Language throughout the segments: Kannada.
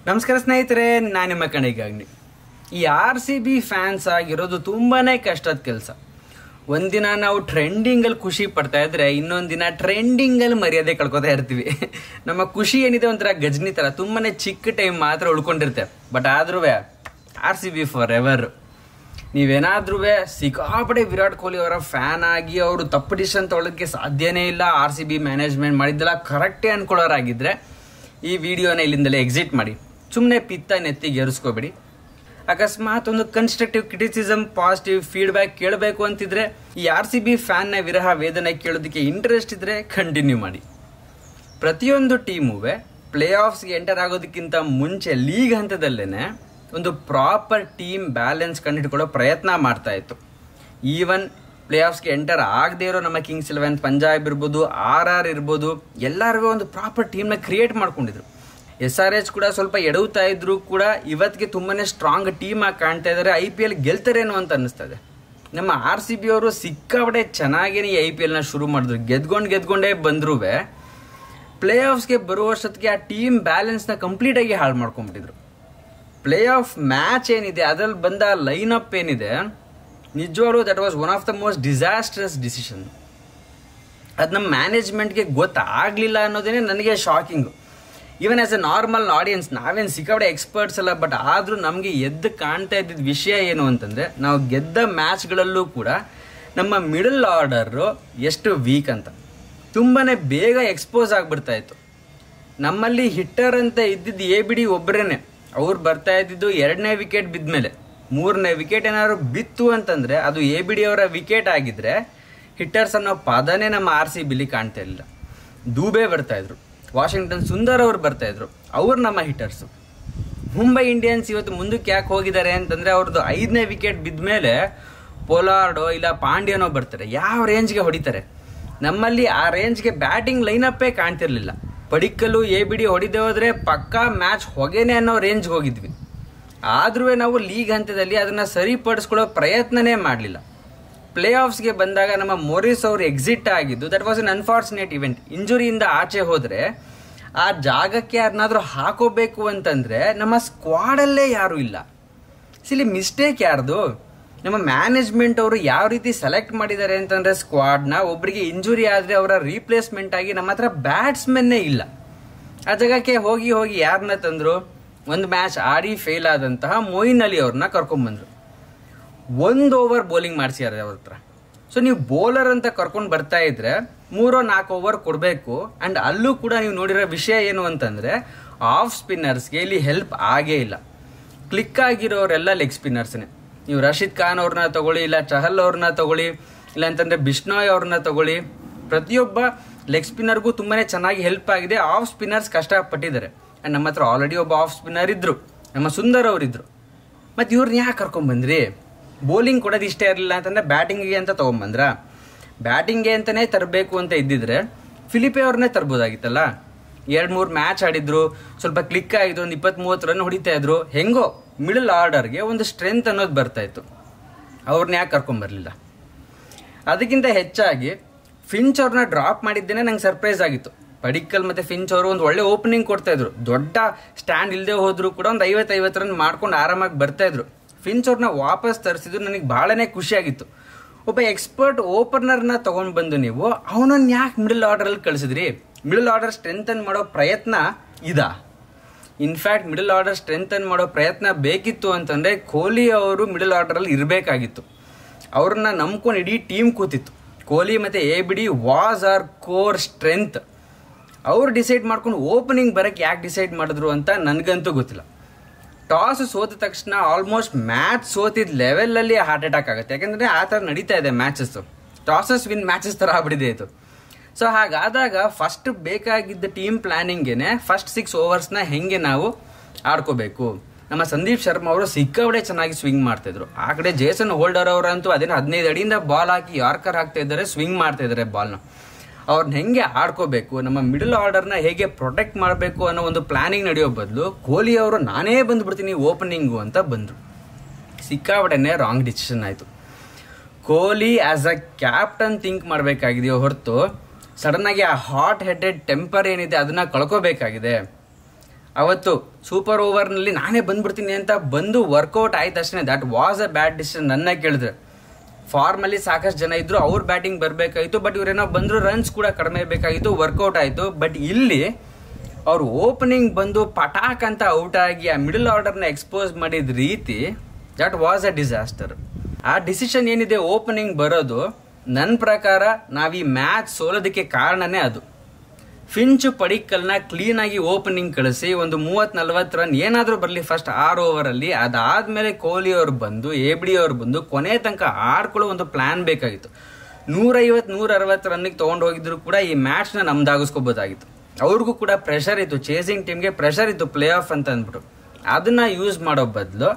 ನಮಸ್ಕಾರ ಸ್ನೇಹಿತರೆ ನಾನು ನಿಮ್ಮ ಕಣಿಗಾಗ್ನಿ ಈ ಆರ್ ಸಿ ಬಿ ಫ್ಯಾನ್ಸ್ ಆಗಿರೋದು ತುಂಬಾನೇ ಕಷ್ಟದ ಕೆಲಸ ಒಂದಿನ ನಾವು ಟ್ರೆಂಡಿಂಗಲ್ಲಿ ಖುಷಿ ಪಡ್ತಾ ಇದ್ರೆ ಇನ್ನೊಂದು ದಿನ ಟ್ರೆಂಡಿಂಗಲ್ಲಿ ಮರ್ಯಾದೆ ಕಳ್ಕೊತಾ ಇರ್ತೀವಿ ನಮ್ಮ ಖುಷಿ ಏನಿದೆ ಒಂಥರ ಗಜನಿ ಥರ ತುಂಬಾನೇ ಚಿಕ್ಕ ಟೈಮ್ ಮಾತ್ರ ಉಳ್ಕೊಂಡಿರುತ್ತೆ ಬಟ್ ಆದ್ರೂ R C B for ever ನೀವೇನಾದ್ರೂ ಸಿಕ್ಕಾಪಟ್ಟೆ ವಿರಾಟ್ ಕೊಹ್ಲಿ ಅವರ ಫ್ಯಾನ್ ಆಗಿ ಅವರು ತಪ್ಪು ಡಿಸಿಷನ್ ತೊಗೊಳೋದಕ್ಕೆ ಸಾಧ್ಯನೇ ಇಲ್ಲ ಆರ್ ಸಿ ಬಿ ಮ್ಯಾನೇಜ್ಮೆಂಟ್ ಮಾಡಿದ್ದೆಲ್ಲ ಕರೆಕ್ಟೇ ಅನ್ಕೊಳ್ಳೋರಾಗಿದ್ರೆ ಈ ವಿಡಿಯೋನ ಇಲ್ಲಿಂದಲೇ ಎಕ್ಸಿಟ್ ಮಾಡಿ ಸುಮ್ಮನೆ ಪಿತ್ತ ನೆತ್ತಿಗೆ ಏರಿಸ್ಕೋಬೇಡಿ ಅಕಸ್ಮಾತ್ ಒಂದು ಕನ್ಸ್ಟ್ರಕ್ಟಿವ್ ಕ್ರಿಟಿಸಿಸಮ್ ಪಾಸಿಟಿವ್ ಫೀಡ್ಬ್ಯಾಕ್ ಕೇಳಬೇಕು ಅಂತಿದ್ರೆ ಈ ಆರ್ ಸಿ ಬಿ ಫ್ಯಾನ್ನ ವಿರಹ ವೇದನೆ ಕೇಳೋದಕ್ಕೆ ಇಂಟ್ರೆಸ್ಟ್ ಇದ್ರೆ ಕಂಟಿನ್ಯೂ ಮಾಡಿ ಪ್ರತಿಯೊಂದು ಟೀಮುವೆ ಪ್ಲೇ ಆಫ್ಸ್ಗೆ ಎಂಟರ್ ಆಗೋದಕ್ಕಿಂತ ಮುಂಚೆ ಲೀಗ್ ಹಂತದಲ್ಲೇನೆ ಒಂದು ಪ್ರಾಪರ್ ಟೀಮ್ ಬ್ಯಾಲೆನ್ಸ್ ಕಂಡುಹಿಡ್ಕೊಳ್ಳೋ ಪ್ರಯತ್ನ ಮಾಡ್ತಾ ಇತ್ತು ಈವನ್ ಪ್ಲೇ ಆಫ್ಸ್ಗೆ ಎಂಟರ್ ಆಗದೆ ಇರೋ ನಮ್ಮ ಕಿಂಗ್ಸ್ ಇಲೆವೆನ್ ಪಂಜಾಬ್ ಇರ್ಬೋದು ಆರ್ ಆರ್ ಇರ್ಬೋದು ಎಲ್ಲರಿಗೂ ಒಂದು ಪ್ರಾಪರ್ ಟೀಮ್ನ ಕ್ರಿಯೇಟ್ ಮಾಡ್ಕೊಂಡಿದ್ರು ಎಸ್ ಆರ್ ಎಚ್ ಕೂಡ ಸ್ವಲ್ಪ ಎಡವುತ್ತಾ ಇದ್ರು ಕೂಡ ಇವತ್ತಿಗೆ ತುಂಬಾನೇ ಸ್ಟ್ರಾಂಗ್ ಟೀಮ್ ಆಗಿ ಕಾಣ್ತಾ ಇದ್ದಾರೆ ಐ ಪಿ ಎಲ್ ಗೆಲ್ತಾರೇನೋ ಅಂತ ಅನ್ನಿಸ್ತಾ ಇದೆ ನಮ್ಮ ಆರ್ ಸಿ ಬಿ ಅವರು ಸಿಕ್ಕಾಪಟ್ಟೆ ಚೆನ್ನಾಗೇನೆ ಐ ಪಿ ಎಲ್ನ ಶುರು ಮಾಡಿದ್ರು ಗೆದ್ಕೊಂಡು ಗೆದ್ಕೊಂಡೇ ಬಂದ್ರೂ ಪ್ಲೇ ಆಫ್ಸ್ಗೆ ಬರುವಷ್ಟೊತ್ತಿಗೆ ಆ ಟೀಮ್ ಬ್ಯಾಲೆನ್ಸ್ನ ಕಂಪ್ಲೀಟಾಗಿ ಹಾಳು ಮಾಡ್ಕೊಂಡ್ಬಿಟ್ಟಿದ್ರು ಪ್ಲೇ ಆಫ್ ಮ್ಯಾಚ್ ಏನಿದೆ ಅದ್ರಲ್ಲಿ ಬಂದ ಲೈನ್ ಅಪ್ ಏನಿದೆ ನಿಜವಾಗ್ಲೂ that was one of the most disastrous decision ಅದು ನಮ್ಮ ಮ್ಯಾನೇಜ್ಮೆಂಟ್ಗೆ ಗೊತ್ತಾಗಲಿಲ್ಲ ಅನ್ನೋದೇ ನನಗೆ shocking even as a normal audience ನಾವೇನು ಸಿಕ್ಕಾಪಡೆ ಎಕ್ಸ್ಪರ್ಟ್ಸ್ ಅಲ್ಲ ಬಟ್ ಆದರೂ ನಮಗೆ ಎದ್ದು ಕಾಣ್ತಾ ಇದ್ದಿದ್ದ ವಿಷಯ ಏನು ಅಂತಂದರೆ ನಾವು ಗೆದ್ದ ಮ್ಯಾಚ್ಗಳಲ್ಲೂ ಕೂಡ ನಮ್ಮ ಮಿಡಲ್ ಆರ್ಡರು ಎಷ್ಟು ವೀಕ್ ಅಂತ ತುಂಬಾ ಬೇಗ ಎಕ್ಸ್ಪೋಸ್ ಆಗಿಬಿಡ್ತಾ ಇತ್ತು ನಮ್ಮಲ್ಲಿ ಹಿಟ್ಟರ್ ಅಂತ ಇದ್ದಿದ್ದು ಎ ಬಿಡಿ ಒಬ್ಬರೇನೆ ಅವ್ರು ಬರ್ತಾ ಇದ್ದಿದ್ದು ಎರಡನೇ ವಿಕೆಟ್ ಬಿದ್ಮೇಲೆ ಮೂರನೇ ವಿಕೆಟ್ ಏನಾದ್ರು ಬಿತ್ತು ಅಂತಂದ್ರೆ ಅದು ಎ ಬಿಡಿ ಅವರ ವಿಕೆಟ್ ಆಗಿದ್ರೆ ಹಿಟ್ಟರ್ಸ್ ಅನ್ನೋ ಪದನೇ ನಮ್ಮ ಆರ್ ಸಿ ಬಿಲಿ ಕಾಣ್ತಾ ಇರಲಿಲ್ಲ ದೂಬೆ ಬರ್ತಾ ಇದ್ರು ವಾಷಿಂಗ್ಟನ್ ಸುಂದರ್ ಅವ್ರು ಬರ್ತಾ ಇದ್ರು ಅವ್ರು ನಮ್ಮ ಹಿಟ್ಟರ್ಸು ಮುಂಬೈ ಇಂಡಿಯನ್ಸ್ ಇವತ್ತು ಮುಂದಕ್ಕೆ ಯಾಕೆ ಹೋಗಿದ್ದಾರೆ ಅಂತಂದ್ರೆ ಅವ್ರದ್ದು ಐದನೇ ವಿಕೆಟ್ ಬಿದ್ಮೇಲೆ ಪೋಲಾರ್ಡೋ ಇಲ್ಲ ಪಾಂಡ್ಯನೋ ಬರ್ತಾರೆ ಯಾವ ರೇಂಜ್ಗೆ ಹೊಡಿತಾರೆ ನಮ್ಮಲ್ಲಿ ಆ ರೇಂಜ್ಗೆ ಬ್ಯಾಟಿಂಗ್ ಲೈನಪ್ಪೇ ಕಾಣ್ತಿರ್ಲಿಲ್ಲ ಪಡಿಕ್ಕಲು ಎ ಬಿಡಿ ಹೊಡಿದೆ ಹೋದ್ರೆ ಪಕ್ಕಾ ಮ್ಯಾಚ್ ಹೊಗೆನೆ ಅನ್ನೋ ರೇಂಜ್ಗೆ ಹೋಗಿದ್ವಿ ಆದ್ರೂ ನಾವು ಲೀಗ್ ಹಂತದಲ್ಲಿ ಅದನ್ನ ಸರಿಪಡಿಸ್ಕೊಳ್ಳೋ ಪ್ರಯತ್ನನೇ ಮಾಡಲಿಲ್ಲ ಪ್ಲೇ ಆಫ್ಸ್ಗೆ ಬಂದಾಗ ನಮ್ಮ ಮೊರಿಸ್ ಅವರು ಎಕ್ಸಿಟ್ ಆಗಿದ್ದು that was an unfortunate event ಇಂಜುರಿಯಿಂದ ಆಚೆ ಹೋದ್ರೆ ಆ ಜಾಗಕ್ಕೆ ಯಾರನ್ನಾದ್ರೂ ಹಾಕೋಬೇಕು ಅಂತಂದ್ರೆ ನಮ್ಮ ಸ್ಕ್ವಾಡಲ್ಲೇ ಯಾರು ಇಲ್ಲ ಸಿಲಿ ಮಿಸ್ಟೇಕ್ ಯಾರ್ದು ನಮ್ಮ ಮ್ಯಾನೇಜ್ಮೆಂಟ್ ಅವರು ಯಾವ ರೀತಿ ಸೆಲೆಕ್ಟ್ ಮಾಡಿದ್ದಾರೆ ಅಂತಂದ್ರೆ ಸ್ಕ್ವಾಡ್ನ ಒಬ್ಬರಿಗೆ ಇಂಜುರಿ ಆದ್ರೆ ಅವರ ರೀಪ್ಲೇಸ್ಮೆಂಟ್ ಆಗಿ ನಮ್ಮ ಹತ್ರ ಬ್ಯಾಟ್ಸ್ಮನ್ನೇ ಇಲ್ಲ ಆ ಜಾಗಕ್ಕೆ ಹೋಗಿ ಹೋಗಿ ಯಾರನ್ನ ತಂದ್ರು ಒಂದು ಮ್ಯಾಚ್ ಆಡಿ ಫೇಲ್ ಆದಂತಹ ಮೊಯಿನ್ ಅಲಿ ಅವ್ರನ್ನ ಕರ್ಕೊಂಡ್ಬಂದ್ರು ಒಂದು ಓವರ್ ಬೌಲಿಂಗ್ ಮಾಡಿಸಿದ್ದಾರೆ ಅವ್ರ ಹತ್ರ ಸೊ ನೀವು ಬೌಲರ್ ಅಂತ ಕರ್ಕೊಂಡು ಬರ್ತಾ ಇದ್ರೆ ಮೂರೋ ನಾಲ್ಕು ಓವರ್ ಕೊಡಬೇಕು ಅಂಡ್ ಅಲ್ಲೂ ಕೂಡ ನೀವು ನೋಡಿರೋ ವಿಷಯ ಏನು ಅಂತಂದ್ರೆ ಆಫ್ ಸ್ಪಿನ್ನರ್ಸ್ಗೆ ಇಲ್ಲಿ ಹೆಲ್ಪ್ ಆಗೇ ಇಲ್ಲ ಕ್ಲಿಕ್ ಆಗಿರೋರೆಲ್ಲ ಲೆಗ್ ಸ್ಪಿನ್ನರ್ಸ್ನೇ ನೀವು ರಶೀದ್ ಖಾನ್ ಅವ್ರನ್ನ ತಗೊಳ್ಳಿ ಇಲ್ಲ ಚಹಲ್ ಅವ್ರನ್ನ ತಗೊಳ್ಳಿ ಇಲ್ಲ ಅಂತಂದ್ರೆ ಬಿಷ್ಣೋಯ್ ಅವ್ರನ್ನ ತಗೊಳ್ಳಿ ಪ್ರತಿಯೊಬ್ಬ ಲೆಗ್ ಸ್ಪಿನ್ನರ್ಗೂ ತುಂಬಾನೇ ಚೆನ್ನಾಗಿ ಹೆಲ್ಪ್ ಆಗಿದೆ ಆಫ್ ಸ್ಪಿನ್ನರ್ಸ್ ಕಷ್ಟಪಟ್ಟಿದ್ದಾರೆ ಅಂಡ್ ನಮ್ಮ ಹತ್ರ ಆಲ್ರೆಡಿ ಒಬ್ಬ ಆಫ್ ಸ್ಪಿನ್ನರ್ ಇದ್ರು ನಮ್ಮ ಸುಂದರ್ ಅವರಿದ್ರು ಮತ್ತೆ ಇವ್ರನ್ನ ಯಾಕೆ ಕರ್ಕೊಂಡ್ಬಂದ್ರಿ ಬೌಲಿಂಗ್ ಕೊಡೋದು ಇಷ್ಟ ಇರಲಿಲ್ಲ ಅಂತಂದ್ರೆ ಬ್ಯಾಟಿಂಗಿಗೆ ಅಂತ ತಗೊಂಬಂದ್ರ ಬ್ಯಾಟಿಂಗ್ಗೆ ಅಂತಾನೆ ತರಬೇಕು ಅಂತ ಇದ್ದಿದ್ರೆ ಫಿಲಿಪೆ ಅವ್ರನ್ನೇ ತರ್ಬೋದಾಗಿತ್ತಲ್ಲ ಎರಡು ಮೂರು ಮ್ಯಾಚ್ ಆಡಿದ್ರು ಸ್ವಲ್ಪ ಕ್ಲಿಕ್ ಆಗಿದ್ರು ಒಂದು ಇಪ್ಪತ್ತ್ ಮೂವತ್ತು ರನ್ ಹೊಡಿತಾ ಇದ್ರು ಹೆಂಗೋ ಮಿಡಲ್ ಆರ್ಡರ್ಗೆ ಒಂದು ಸ್ಟ್ರೆಂತ್ ಅನ್ನೋದು ಬರ್ತಾ ಇತ್ತು ಅವ್ರನ್ನ ಯಾಕೆ ಕರ್ಕೊಂಬರ್ಲಿಲ್ಲ ಅದಕ್ಕಿಂತ ಹೆಚ್ಚಾಗಿ ಫಿಂಚ್ ಅವ್ರನ್ನ ಡ್ರಾಪ್ ಮಾಡಿದ್ದೇನೆ ನಂಗೆ ಸರ್ಪ್ರೈಸ್ ಆಗಿತ್ತು ಪಡಿಕ್ಕಲ್ ಮತ್ತೆ ಫಿಂಚ್ ಅವರು ಒಂದು ಒಳ್ಳೆ ಓಪನಿಂಗ್ ಕೊಡ್ತಾ ಇದ್ರು ದೊಡ್ಡ ಸ್ಟ್ಯಾಂಡ್ ಇಲ್ಲದೆ ಹೋದ್ರು ಕೂಡ ಒಂದು ಐವತ್ತು ಐವತ್ತು ರನ್ ಮಾಡ್ಕೊಂಡು ಆರಾಮಾಗಿ ಬರ್ತಾ ಇದ್ರು ಫಿಂಚ್ ಅವ್ರನ್ನ ವಾಪಸ್ ತರಿಸಿದ್ರು ನನಗೆ ಬಹಳನೇ ಖುಷಿಯಾಗಿತ್ತು ಒಬ್ಬ ಎಕ್ಸ್ಪರ್ಟ್ ಓಪನರ್ನ ತಗೊಂಡ್ ಬಂದು ನೀವು ಅವನನ್ನ ಯಾಕೆ ಮಿಡಲ್ ಆರ್ಡರಲ್ಲಿ ಕಳಿಸಿದ್ರಿ ಮಿಡಲ್ ಆರ್ಡರ್ ಸ್ಟ್ರೆಂಥನ್ ಮಾಡೋ ಪ್ರಯತ್ನ ಇದಾ ಇನ್ಫ್ಯಾಕ್ಟ್ ಮಿಡಲ್ ಆರ್ಡರ್ ಸ್ಟ್ರೆಂಥನ್ ಮಾಡೋ ಪ್ರಯತ್ನ ಬೇಕಿತ್ತು ಅಂತಂದ್ರೆ ಕೊಹ್ಲಿ ಅವರು ಮಿಡಲ್ ಆರ್ಡರಲ್ಲಿ ಇರಬೇಕಾಗಿತ್ತು ಅವ್ರನ್ನ ನಂಬ್ಕೊಂಡು ಇಡೀ ಟೀಮ್ ಕೂತಿತ್ತು ಕೊಹ್ಲಿ ಮತ್ತೆ A B D was our core strength ಅವ್ರು ಡಿಸೈಡ್ ಮಾಡ್ಕೊಂಡು ಓಪನಿಂಗ್ ಬರಕ್ಕೆ ಯಾಕೆ ಡಿಸೈಡ್ ಮಾಡಿದ್ರು ಅಂತ ನನಗಂತೂ ಗೊತ್ತಿಲ್ಲ ಟಾಸ್ ಸೋತ ತಕ್ಷಣ ಆಲ್ಮೋಸ್ಟ್ ಮ್ಯಾಚ್ ಸೋತಿದ್ ಲೆವೆಲಲ್ಲಿ ಹಾರ್ಟ್ ಅಟ್ಯಾಕ್ ಆಗುತ್ತೆ ಯಾಕಂದ್ರೆ ಆ ಥರ ನಡೀತಾ ಇದೆ ಮ್ಯಾಚಸ್ ಟಾಸಸ್ ವಿನ್ ಮ್ಯಾಚಸ್ ಥರ ಆಗ್ಬಿಟ್ಟಿದೆ ಇದು ಸೊ ಹಾಗಾದಾಗ ಫಸ್ಟ್ ಬೇಕಾಗಿದ್ದ ಟೀಮ್ ಪ್ಲಾನಿಂಗೇನೆ ಫಸ್ಟ್ ಸಿಕ್ಸ್ ಓವರ್ಸ್ನ ಹೆಂಗೆ ನಾವು ಆಡ್ಕೋಬೇಕು ನಮ್ಮ ಸಂದೀಪ್ ಶರ್ಮಾ ಅವರು ಸಿಕ್ಕಾಬಡೆ ಚೆನ್ನಾಗಿ ಸ್ವಿಂಗ್ ಮಾಡ್ತಿದ್ರು ಆ ಕಡೆ ಜೇಸನ್ ಹೋಲ್ಡರ್ ಅವರಂತೂ ಅದೇನು ಹದಿನೈದು ಅಡಿಯಿಂದ ಬಾಲ್ ಹಾಕಿ ಯಾರ್ಕರ್ ಹಾಕ್ತಾ ಇದ್ದಾರೆ ಸ್ವಿಂಗ್ ಮಾಡ್ತಾ ಇದ್ದಾರೆ ಬಾಲ್ನ ಅವ್ರನ್ನ ಹೆಂಗೆ ಆಡ್ಕೋಬೇಕು ನಮ್ಮ ಮಿಡಲ್ ಆರ್ಡರ್ನ ಹೇಗೆ ಪ್ರೊಟೆಕ್ಟ್ ಮಾಡಬೇಕು ಅನ್ನೋ ಒಂದು ಪ್ಲಾನಿಂಗ್ ನಡೆಯೋ ಬದಲು ಕೊಹ್ಲಿ ಅವರು ನಾನೇ ಬಂದ್ಬಿಡ್ತೀನಿ ಓಪನಿಂಗು ಅಂತ ಬಂದರು ಸಿಕ್ಕಾಬಡೆನೆ ರಾಂಗ್ ಡಿಸಿಷನ್ ಆಯಿತು Kohli as a captain think ಮಾಡಬೇಕಾಗಿದೆಯೋ ಹೊರತು ಸಡನ್ ಆಗಿ ಆ ಹಾಟ್ ಹೆಡೆಡ್ ಟೆಂಪರ್ ಏನಿದೆ ಅದನ್ನ ಕಳ್ಕೋಬೇಕಾಗಿದೆ ಅವತ್ತು ಸೂಪರ್ ಓವರ್ನಲ್ಲಿ ನಾನೇ ಬಂದ್ಬಿಡ್ತೀನಿ ಅಂತ ಬಂದು ವರ್ಕೌಟ್ ಆಯ್ತು ಅಷ್ಟೇ that was a bad decision ನನ್ನ ಕೇಳಿದ್ರೆ ಫಾರ್ಮಲ್ಲಿ ಸಾಕಷ್ಟು ಜನ ಇದ್ರು ಅವ್ರ ಬ್ಯಾಟಿಂಗ್ ಬರಬೇಕಾಗಿತ್ತು ಬಟ್ ಇವ್ರೇನೋ ಬಂದ್ರು ರನ್ಸ್ ಕೂಡ ಕಡಿಮೆ ಬೇಕಾಗಿತ್ತು ವರ್ಕೌಟ್ ಆಯಿತು ಬಟ್ ಇಲ್ಲಿ ಅವ್ರು ಓಪನಿಂಗ್ ಬಂದು ಪಟಾಕ್ ಅಂತ ಔಟ್ ಆಗಿ ಆ ಮಿಡಲ್ ಆರ್ಡರ್ನ ಎಕ್ಸ್ಪೋಸ್ ಮಾಡಿದ ರೀತಿ ದಟ್ ವಾಸ್ ಅ ಡಿಸಾಸ್ಟರ್ ಆ ಡಿಸಿಷನ್ ಏನಿದೆ ಓಪನಿಂಗ್ ಬರೋದು ನನ್ನ ಪ್ರಕಾರ ನಾವು ಈ ಮ್ಯಾಚ್ ಸೋಲೋದಕ್ಕೆ ಕಾರಣನೇ ಅದು ಫಿಂಚು ಪಡಿಕ್ಕಲ್ನ ಕ್ಲೀನ್ ಆಗಿ ಓಪನಿಂಗ್ ಕಳಿಸಿ ಒಂದು ಮೂವತ್ ನಲ್ವತ್ತು ರನ್ ಏನಾದ್ರೂ ಬರಲಿ ಫಸ್ಟ್ ಆರು ಓವರ್ ಅಲ್ಲಿ ಅದಾದ್ಮೇಲೆ ಕೊಹ್ಲಿ ಅವ್ರು ಬಂದು ಎ ಬಿ ಅವ್ರು ಬಂದು ಕೊನೆ ತನಕ ಆಡ್ಕೊಳ್ಳೋ ಒಂದು ಪ್ಲಾನ್ ಬೇಕಾಗಿತ್ತು ನೂರೈವತ್ ನೂರ ಅರವತ್ತು ರನ್ನಿಗೆ ತೊಗೊಂಡು ಹೋಗಿದ್ರು ಕೂಡ ಈ ಮ್ಯಾಚ್ನ ನಮ್ದಾಗಿಸ್ಕೋಬೋದಾಗಿತ್ತು ಅವ್ರಿಗೂ ಕೂಡ ಪ್ರೆಷರ್ ಇತ್ತು ಚೇಸಿಂಗ್ ಟೀಮ್ಗೆ ಪ್ರೆಷರ್ ಇತ್ತು ಪ್ಲೇ ಆಫ್ ಅಂತ ಅಂದ್ಬಿಟ್ಟು ಅದನ್ನ ಯೂಸ್ ಮಾಡೋ ಬದಲು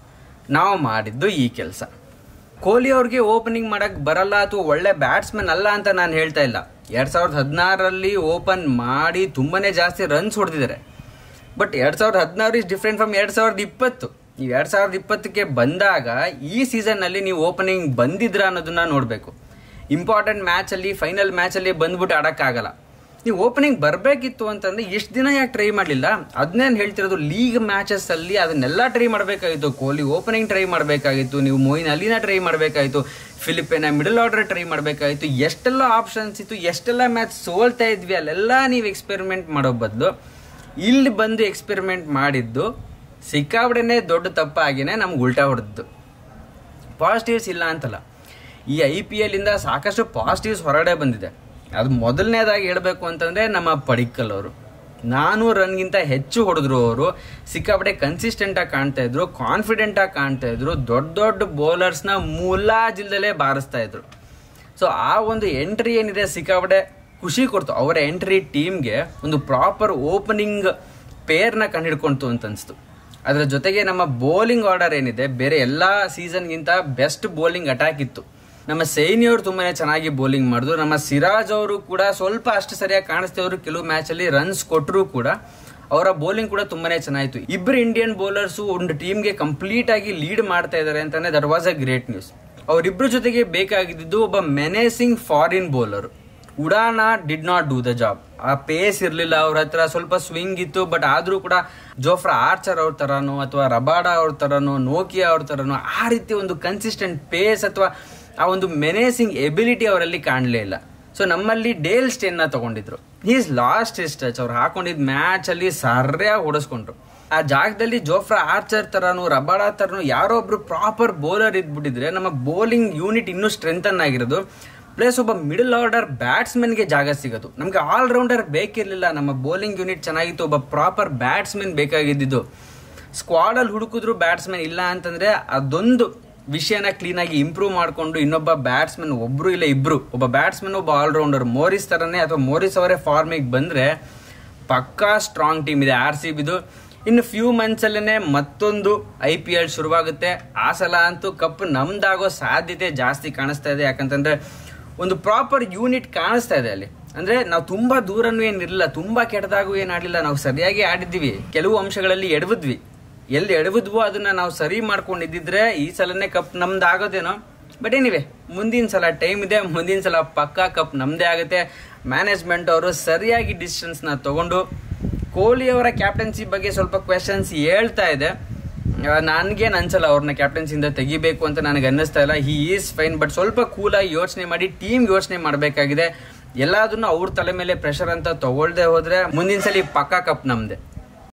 ನಾವು ಮಾಡಿದ್ದು ಈ ಕೆಲಸ ಕೊಹ್ಲಿ ಅವ್ರಿಗೆ ಓಪನಿಂಗ್ ಮಾಡಕ್ ಬರಲ್ಲ ಅಥವಾ ಒಳ್ಳೆ ಬ್ಯಾಟ್ಸ್ಮನ್ ಅಲ್ಲ ಅಂತ ನಾನು ಹೇಳ್ತಾ ಇಲ್ಲ ಎರಡ್ ಸಾವಿರದ ಹದಿನಾರರಲ್ಲಿ ಓಪನ್ ಮಾಡಿ ತುಂಬಾನೇ ಜಾಸ್ತಿ ರನ್ಸ್ ಹೊಡೆದಿದ್ದಾರೆ ಬಟ್ ಎರಡ್ ಸಾವಿರದ ಹದಿನಾರು ಇಸ್ ಡಿಫ್ರೆಂಟ್ ಫ್ರಮ್ ಎರಡ್ ಸಾವಿರದ ಇಪ್ಪತ್ತು ನೀವು ಎರಡ್ ಸಾವಿರದ ಇಪ್ಪತ್ತಕ್ಕೆ ಬಂದಾಗ ಈ ಸೀಸನ್ ಅಲ್ಲಿ ನೀವು ಓಪನಿಂಗ್ ಬಂದಿದ್ರ ಅನ್ನೋದನ್ನ ನೋಡಬೇಕು ಇಂಪಾರ್ಟೆಂಟ್ ಮ್ಯಾಚ್ ಅಲ್ಲಿ ಫೈನಲ್ ಮ್ಯಾಚ್ ಅಲ್ಲಿ ಬಂದ್ಬಿಟ್ಟು ಆಡಕ್ಕಾಗಲ್ಲ ನೀವು ಓಪನಿಂಗ್ ಬರಬೇಕಿತ್ತು ಅಂತಂದ್ರೆ ಎಷ್ಟು ದಿನ ಯಾಕೆ ಟ್ರೈ ಮಾಡಲಿಲ್ಲ ಅದನ್ನೇನು ಹೇಳ್ತಿರೋದು ಲೀಗ್ ಮ್ಯಾಚಸ್ ಅಲ್ಲಿ ಅದನ್ನೆಲ್ಲ ಟ್ರೈ ಮಾಡಬೇಕಾಗಿತ್ತು ಕೊಹ್ಲಿ ಓಪನಿಂಗ್ ಟ್ರೈ ಮಾಡಬೇಕಾಗಿತ್ತು ನೀವು ಮೊಯಿನ್ ಅಲಿನ ಟ್ರೈ ಮಾಡಬೇಕಾಗಿತ್ತು ಫಿಲಿಪಿನ ಮಿಡಲ್ ಆರ್ಡರ್ ಟ್ರೈ ಮಾಡಬೇಕಾಗಿತ್ತು ಎಷ್ಟೆಲ್ಲ ಆಪ್ಷನ್ಸ್ ಇತ್ತು ಎಷ್ಟೆಲ್ಲ ಮ್ಯಾಚ್ ಸೋಲ್ತಾ ಇದ್ವಿ ಅಲ್ಲೆಲ್ಲ ನೀವು ಎಕ್ಸ್ಪೆರಿಮೆಂಟ್ ಮಾಡೋ ಬದಲು ಇಲ್ಲಿ ಬಂದು ಎಕ್ಸ್ಪೆರಿಮೆಂಟ್ ಮಾಡಿದ್ದು ಸಿಕ್ಕಾಬಿಡೆನೇ ದೊಡ್ಡ ತಪ್ಪಾಗಿನೇ ನಮ್ಗೆ ಉಲ್ಟಾ ಹೊಡೆದ್ದು ಪಾಸಿಟಿವ್ಸ್ ಇಲ್ಲ ಅಂತಲ್ಲ ಈ ಐ ಪಿ ಎಲ್ ಇಂದ ಸಾಕಷ್ಟು ಪಾಸಿಟಿವ್ಸ್ ಹೊರಗಡೆ ಬಂದಿದೆ ಅದು ಮೊದಲನೇದಾಗಿ ಹೇಳಬೇಕು ಅಂತಂದ್ರೆ ನಮ್ಮ ಪಡಿಕ್ಕಲ್ ಅವರು ನಾನೂರು ರನ್ಗಿಂತ ಹೆಚ್ಚು ಹೊಡೆದ್ರು ಅವರು ಸಿಕ್ಕಾಪಟ್ಟೆ ಕನ್ಸಿಸ್ಟೆಂಟ್ ಆಗಿ ಕಾಣ್ತಾ ಇದ್ರು ಕಾನ್ಫಿಡೆಂಟ್ ಆಗಿ ಕಾಣ್ತಾ ಇದ್ರು ದೊಡ್ಡ ದೊಡ್ಡ ಬೌಲರ್ಸ್ನ ಮುಲಾಜಿಲ್ದಲೇ ಬಾರಿಸ್ತಾ ಇದ್ರು ಸೊ ಆ ಒಂದು ಎಂಟ್ರಿ ಏನಿದೆ ಸಿಕ್ಕಾಪಟ್ಟೆ ಖುಷಿ ಕೊಡ್ತು ಅವರ ಎಂಟ್ರಿ ಟೀಮ್ಗೆ ಒಂದು ಪ್ರಾಪರ್ ಓಪನಿಂಗ್ ಪೇರ್ನ ಕಂಡುಹಿಡ್ಕೊಂತು ಅಂತ ಅನಿಸ್ತು ಅದರ ಜೊತೆಗೆ ನಮ್ಮ ಬೌಲಿಂಗ್ ಆರ್ಡರ್ ಏನಿದೆ ಬೇರೆ ಎಲ್ಲ ಸೀಸನ್ಗಿಂತ ಬೆಸ್ಟ್ ಬೌಲಿಂಗ್ ಅಟ್ಯಾಕ್ ಇತ್ತು ನಮ್ಮ ಸೈನಿ ಅವರು ತುಂಬಾನೇ ಚೆನ್ನಾಗಿ ಬೌಲಿಂಗ್ ಮಾಡಿದ್ರು ನಮ್ಮ ಸಿರಾಜ್ ಅವರು ಕೂಡ ಸ್ವಲ್ಪ ಅಷ್ಟು ಸರಿಯಾಗಿ ಕಾಣಿಸ್ತೇವ್ರು ಕೆಲವು ಮ್ಯಾಚ್ ಅಲ್ಲಿ ರನ್ಸ್ ಕೊಟ್ಟರು ಕೂಡ ಅವರ ಬೌಲಿಂಗ್ ಕೂಡ ತುಂಬಾನೇ ಚೆನ್ನಾಗಿತ್ತು ಇಬ್ಬರು ಇಂಡಿಯನ್ ಬೌಲರ್ಸ್ ಒಂದು ಟೀಮ್ಗೆ ಕಂಪ್ಲೀಟ್ ಆಗಿ ಲೀಡ್ ಮಾಡ್ತಾ ಇದ್ದಾರೆ ಅಂತಾನೆ that was a great news ಅವರಿಬ್ಬರ ಜೊತೆಗೆ ಬೇಕಾಗಿದ್ದು ಒಬ್ಬ menacing foreign bowler Udana did not do the job ಆ ಪೇಸ್ ಇರಲಿಲ್ಲ ಅವ್ರ ಹತ್ರ ಸ್ವಲ್ಪ ಸ್ವಿಂಗ್ ಇತ್ತು ಬಟ್ ಆದ್ರೂ ಕೂಡ ಜೋಫ್ರಾ ಆರ್ಚರ್ ಅವ್ರ ತರನೋ ಅಥವಾ ರಬಾಡಾ ಅವ್ರ ತರನೋ ನೋಕಿಯಾ ಅವ್ರ ತರನೋ ಆ ರೀತಿ ಒಂದು ಕನ್ಸಿಸ್ಟೆಂಟ್ ಪೇಸ್ ಅಥವಾ ಆ ಒಂದು ಮೆನೇಸಿಂಗ್ ಎಬಿಲಿಟಿ ಅವರಲ್ಲಿ ಕಾಣಲೇ ಇಲ್ಲ ಸೊ ನಮ್ಮಲ್ಲಿ ಡೇಲ್ ಸ್ಟೇನ್ ನ ತಗೊಂಡಿದ್ರು ಈಸ್ ಲಾಸ್ಟ್ ಇಸ್ ಟಚ್ ಅವ್ರು ಹಾಕೊಂಡಿದ್ ಮ್ಯಾಚ್ ಅಲ್ಲಿ ಸರಿಯಾಗಿ ಹೊಡೆಸ್ಕೊಂಡ್ರು ಆ ಜಾಗದಲ್ಲಿ ಜೋಫ್ರಾ ಆರ್ಚರ್ ತರನು ರಬಾಡಾ ತರನು ಯಾರೋ ಒಬ್ರು ಪ್ರಾಪರ್ ಬೌಲರ್ ಇದ್ಬಿಟ್ಟಿದ್ರೆ ನಮ್ಮ ಬೌಲಿಂಗ್ ಯೂನಿಟ್ ಇನ್ನೂ ಸ್ಟ್ರೆಂಥನ್ ಆಗಿರೋದು ಪ್ಲಸ್ ಒಬ್ಬ ಮಿಡಲ್ ಆರ್ಡರ್ ಬ್ಯಾಟ್ಸ್ಮನ್ಗೆ ಜಾಗ ಸಿಗೋದು ನಮಗೆ ಆಲ್ರೌಂಡರ್ ಬೇಕಿರಲಿಲ್ಲ ನಮ್ಮ ಬೌಲಿಂಗ್ ಯೂನಿಟ್ ಚೆನ್ನಾಗಿತ್ತು ಒಬ್ಬ ಪ್ರಾಪರ್ ಬ್ಯಾಟ್ಸ್ಮನ್ ಬೇಕಾಗಿದ್ದು ಸ್ಕ್ವಾಡಲ್ಲಿ ಹುಡುಕಿದ್ರು ಬ್ಯಾಟ್ಸ್ಮನ್ ಇಲ್ಲ ಅಂತಂದ್ರೆ ಅದೊಂದು ವಿಷಯನ ಕ್ಲೀನ್ ಆಗಿ ಇಂಪ್ರೂವ್ ಮಾಡಿಕೊಂಡು ಇನ್ನೊಬ್ಬ ಬ್ಯಾಟ್ಸ್ಮನ್ ಒಬ್ರು ಇಲ್ಲ ಇಬ್ರು ಒಬ್ಬ ಬ್ಯಾಟ್ಸ್ಮನ್ ಒಬ್ಬ ಆಲ್ರೌಂಡರ್ ಮೋರಿಸ್ ತರನೇ ಅಥವಾ ಮೋರಿಸ್ ಅವರೇ ಫಾರ್ಮಿಗೆ ಬಂದ್ರೆ ಪಕ್ಕಾ ಸ್ಟ್ರಾಂಗ್ ಟೀಮ್ ಇದೆ ಆರ್ ಸಿ ಬಿದು ಇನ್ನು ಫ್ಯೂ ಮಂತ್ಸ್ ಅಲ್ಲೇ ಮತ್ತೊಂದು ಐ ಪಿ ಎಲ್ ಶುರುವಾಗುತ್ತೆ ಆ ಸಲ ಅಂತೂ ಕಪ್ ನಮ್ದಾಗೋ ಸಾಧ್ಯತೆ ಜಾಸ್ತಿ ಕಾಣಿಸ್ತಾ ಇದೆ ಯಾಕಂತಂದ್ರೆ ಒಂದು ಪ್ರಾಪರ್ ಯೂನಿಟ್ ಕಾಣಿಸ್ತಾ ಇದೆ ಅಲ್ಲಿ ಅಂದ್ರೆ ನಾವು ತುಂಬಾ ದೂರನೂ ಏನಿರಲಿಲ್ಲ ತುಂಬಾ ಕೆಟ್ಟದಾಗೂ ಏನ್ ಆಡ್ಲಿಲ್ಲ ನಾವು ಸರಿಯಾಗಿ ಆಡಿದ್ದೀವಿ ಕೆಲವು ಅಂಶಗಳಲ್ಲಿ ಎಡವಿದ್ವಿ ಎಲ್ಲಿ ಎಡವಿದ್ವೋ ಅದನ್ನ ನಾವು ಸರಿ ಮಾಡ್ಕೊಂಡಿದ್ದಿದ್ರೆ ಈ ಸಲನೇ ಕಪ್ ನಮ್ದು ಆಗೋದೇನೋ ಬಟ್ ಏನಿವೆ ಮುಂದಿನ ಸಲ ಟೈಮ್ ಇದೆ ಮುಂದಿನ ಸಲ ಪಕ್ಕಾ ಕಪ್ ನಮ್ದೇ ಆಗುತ್ತೆ ಮ್ಯಾನೇಜ್ಮೆಂಟ್ ಅವರು ಸರಿಯಾಗಿ ಡಿಸಿಷನ್ಸ್ ನ ತಗೊಂಡು ಕೊಹ್ಲಿ ಅವರ ಕ್ಯಾಪ್ಟನ್ಸಿ ಬಗ್ಗೆ ಸ್ವಲ್ಪ ಕ್ವೆಶನ್ಸ್ ಹೇಳ್ತಾ ಇದೆ ನನಗೇನು ಅನ್ಸಲ್ಲ ಅವ್ರನ್ನ ಕ್ಯಾಪ್ಟನ್ಸಿಯಿಂದ ತೆಗಿಬೇಕು ಅಂತ ನನಗೆ ಅನ್ನಿಸ್ತಾ ಇಲ್ಲ ಹಿ ಈಸ್ ಫೈನ್ ಬಟ್ ಸ್ವಲ್ಪ ಕೂಲಾಗಿ ಯೋಚನೆ ಮಾಡಿ ಟೀಮ್ ಯೋಚನೆ ಮಾಡಬೇಕಾಗಿದೆ ಎಲ್ಲದನ್ನು ಅವ್ರ ತಲೆ ಮೇಲೆ ಪ್ರೆಷರ್ ಅಂತ ತಗೊಳ್ದೆ ಹೋದ್ರೆ ಮುಂದಿನ ಸಲ ಪಕ್ಕಾ ಕಪ್ ನಮ್ದೆ